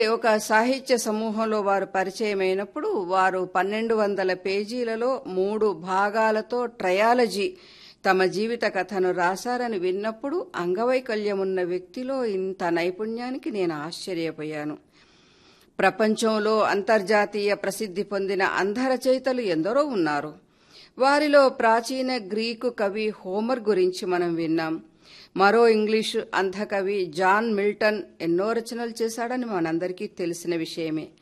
ఒక సాహిత్య సమూహంలో వారు పరిచయమైనప్పుడు వారు పన్నెండు వందల పేజీలలో మూడు భాగాలతో ట్రయాలజీ తమ జీవిత కథను రాశారని విన్నప్పుడు అంగవైకల్యమున్న వ్యక్తిలో ఇంత నైపుణ్యానికి నేను ఆశ్చర్యపోయాను ప్రపంచంలో అంతర్జాతీయ ప్రసిద్ధి పొందిన అంధ రచయితలు ఎందరో ఉన్నారు వారిలో ప్రాచీన గ్రీకు కవి హోమర్ గురించి మనం విన్నాం మరో ఇంగ్లీషు అంధకవి జాన్ మిల్టన్ ఎన్నో రచనలు చేశాడని మనందరికీ తెలిసిన విషయమే